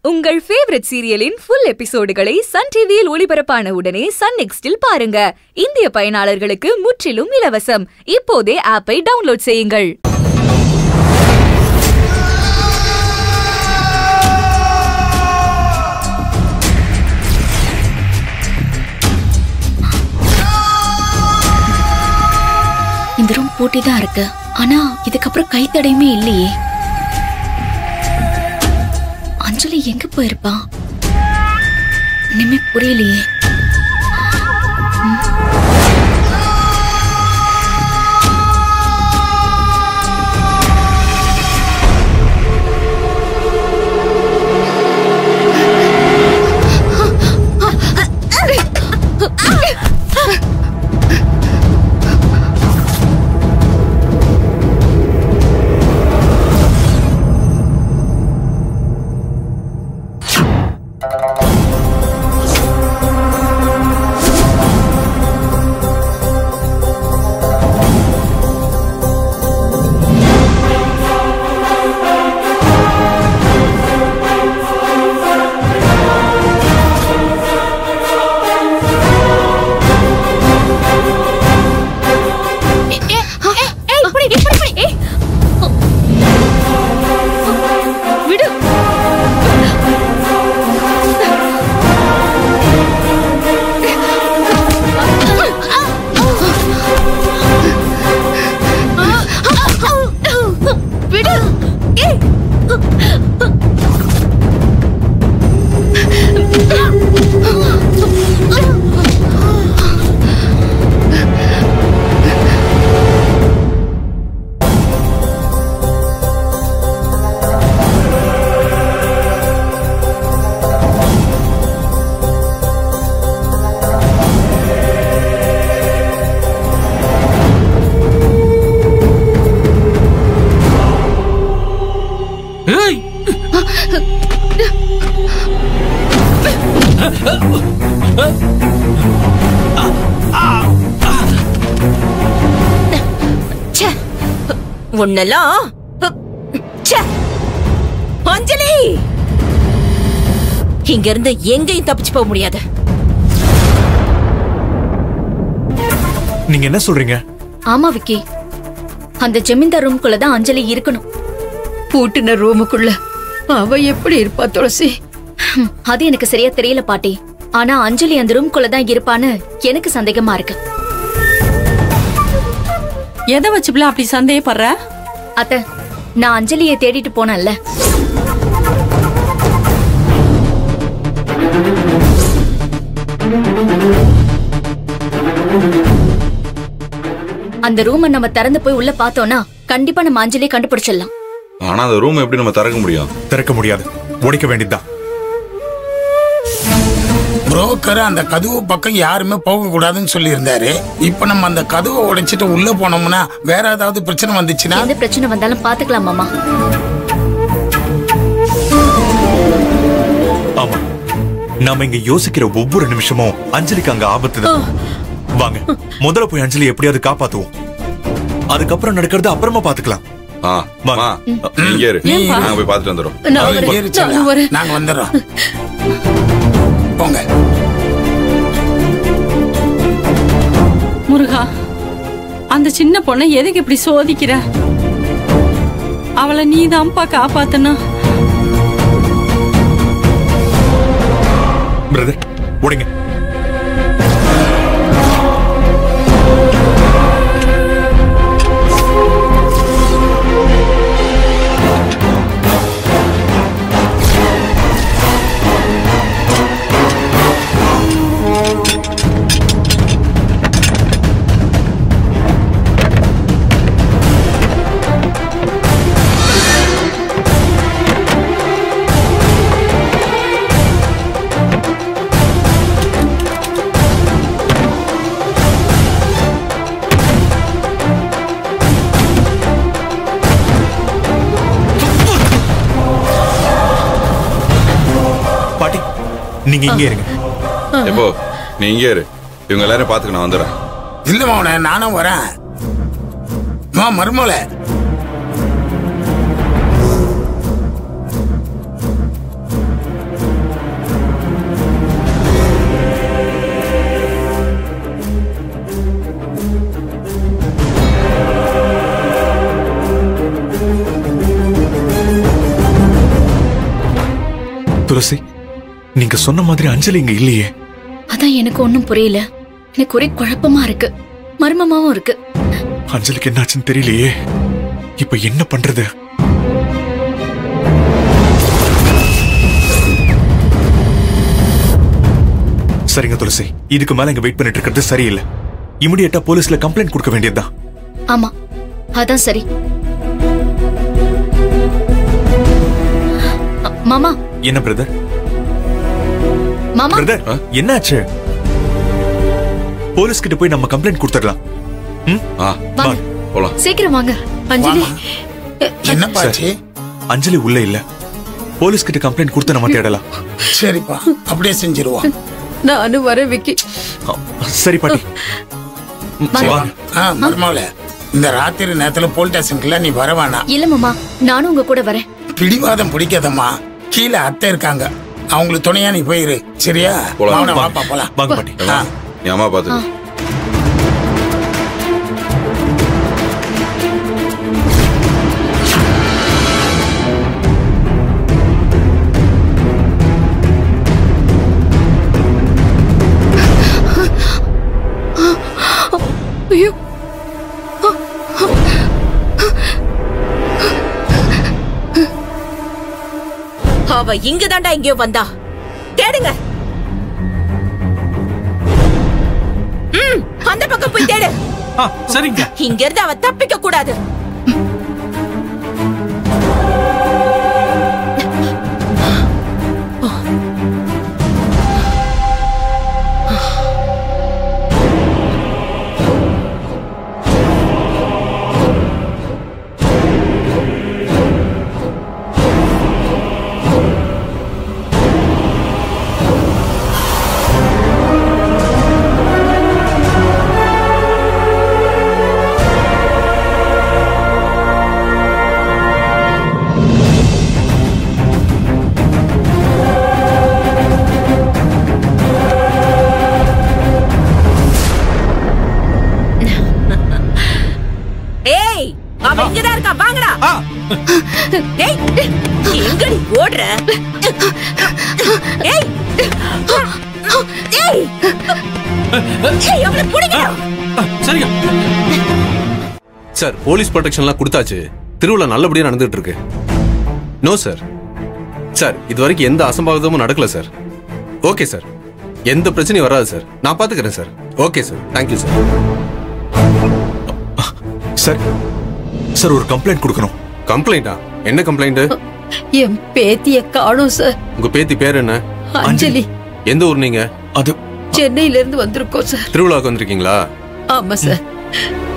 உங்கள் ஃபேவரட் சீரியலின் ஃபுல் எபிசோடுகளை சன் டிவியில் ஒளிபரப்பான உடனே சன் நெக்ஸ்டில் பாருங்க இந்திய பயனாளர்களுக்கு முற்றிலும் இலவசம் இப்போதே ஆப்பை டவுன்லோட் செய்யுங்கள் இந்த ரூம் பூட்டி தான் இருக்கு ஆனா இதுக்கப்புறம் கைத்தடையுமே இல்லையே அஞ்சலி எங்க போயிருப்பா இனிமே புரியலையே விடு விடு ஏய் ச்சே உன்னெல்லாம் ச்சே அஞ்சலி இங்க இருந்து எங்கேயும் தப்பிச்சு போக முடியாது நீங்க என்ன சொல்றீங்க ஆமா விக்கி அந்த ஜமீன்தார் ரூம்குள்ள தான் அஞ்சலி இருக்கணும் பூட்டின ரூமுக்குள்ள அவ எப்படி இருப்பா துளசி ஹம், அது எனக்கு சரியா தெரியல பாட்டி ஆனா அஞ்சலி அந்த ரூம்குள்ள தான் இருப்பான்னு எனக்கு சந்தேகமா இருக்கு எதை வச்சு பிள்ளை அப்படி சந்தேகப்படுற அத்த நான் அஞ்சலியை தேடிட்டு போனேன்ல அந்த ரூமை நம்ம திறந்து போய் உள்ள பார்த்தோம்னா கண்டிப்பா நம்ம அஞ்சலியை கண்டுபிடிச்சிடலாம் ஆனா அந்த ரூம் எப்படி நம்ம திறக்க முடியும் திறக்க முடியாது உடைக்க வேண்டியதுதான் புரோக்கர் அந்த கதவு பக்கம் யாருமே போக கூடாதுன்னு சொல்லியிருந்தாரு இப்ப நம்ம அந்த கதவை உடைச்சிட்டு உள்ள போனோம்னா வேற ஏதாவது பிரச்சனை வந்துச்சுன்னா எந்த பிரச்சனை வந்தாலும் பாத்துக்கலாம் மாமா ஆமா நாம இங்க யோசிக்கிற ஒவ்வொரு நிமிஷமும் அஞ்சலிக்கு அங்க ஆபத்து தான் வாங்க முதல்ல போய் அஞ்சலி எப்படியாவது காப்பாத்துவோம் அதுக்கப்புறம் நடக்கிறது அப்புறமா பாத்துக்கலாம் ஆ வாங்க. மா நீங்க இரு ஏன்பா? நாங்க போய் பார்த்துட்டு வந்துடும் நான் வரேன். ஏறு செல்லம். நான் வரேன். நாங்க வந்துடுறோம் போங்க முருகா அந்த சின்ன பொண்ணை எதுக்கு இப்படி சோதிக்கிற அவளை நீ தான்ப்பா காப்பாத்தணும் பிரதர் உடைங்க பாட்டி நீங்க இங்கே இருங்க எப்போ நீ இங்கே இரு இவங்க எல்லாரும் பார்த்துக்க நான் வந்துடுறேன் இல்ல மவனே நானும் வரேன் மா மருமலை துளசி நீங்க சொன்ன மாதிரி அஞ்சலி இங்க இல்லையே அதான் எனக்கு ஒண்ணும் புரியல எனக்கு ஒரே குழப்பமா இருக்கு மர்மமாவும் இருக்கு அஞ்சலிக்கு என்னாச்சுன்னு தெரியலையே இப்ப என்ன பண்றது சரிங்க துளசி இதுக்கு மேல இங்க வெயிட் பண்ணிட்டு இருக்கிறது சரியில்லை இமிடியேட்டா போலீஸ்ல கம்ப்ளைண்ட் கொடுக்க வேண்டியதுதான் ஆமா அதான் சரி அ, மாமா என்ன பிரதர் மாமா பிரதர் என்னாச்சு போலீஸ் கிட்ட போய் நம்ம கம்ப்ளைண்ட் கொடுத்துடலாம் ம்? ஆ வாங்க போலாம் சீக்கிரம் வாங்க அஞ்சலி என்னப்பாச்சு அஞ்சலி உள்ள இல்ல போலீஸ் கிட்ட கம்ப்ளைண்ட் கொடுத்து நம்ம தேடலாம் சரிப்பா அப்படியே செஞ்சிருவோம் நானும் வர விக்கி ஆ, சரி பாட்டி ம், வாங்க. வாங்க ஆ மருமகள இந்த ராத்திரி நேரத்துல போலீஸ் ஸ்டேஷனுக்குலாம் நீ வர வேணாம் இல்ல மாமா நானும் உங்க கூட வரேன் பிடிவாதம் பிடிக்காதம்மா கீழே அத்தை இருக்காங்க அவங்களுக்கு துணையா நீ போயிரு சரியா போலாம். அவனை வாங்க. வாப்பா போலாம் வாங்க பாட்டி ஆ. என் அம்மா பாத்துக்க ஐயோ அவ இங்கதான்டா எங்கேயோ வந்தா தேடுங்க ம் அந்த பக்கம் போய் தேடு ஆ சரிங்க இங்க இருந்து அவ தப்பிக்க கூடாது ஏய் அவ இங்கதான் இருக்கா வாங்கடா ஆ ஏய் எங்கடி ஓடுற ஏய் ஏய் ஏய் அவளை புடிங்கடா ஆ, சரிங்க சார் போலீஸ் ப்ரொடெக்ஷன்லாம் கொடுத்தாச்சு திருவிழா நல்லபடியா நடந்துட்டு இருக்கு நோ சார் சார் இது வரைக்கும் எந்த அசம்பாவிதமும் நடக்கல சார் ஓகே சார் எந்த பிரச்சனையும் வராது சார் நான் பாத்துக்கிறேன் sir okay sir thank you sir sir sir ஒரு கம்ப்ளைண்ட் கொடுக்கணும் கம்ப்ளைண்டா என்ன கம்ப்ளைண்ட் என் பேத்திய காணோம் சார் உங்க பேத்தி பேர் என்ன அஞ்சலி எந்த ஊர் நீங்க அது சென்னையில இருந்து வந்திருக்கோம் சார் திருவிழாவுக்கு வந்திருக்கீங்களா ஆமா சார்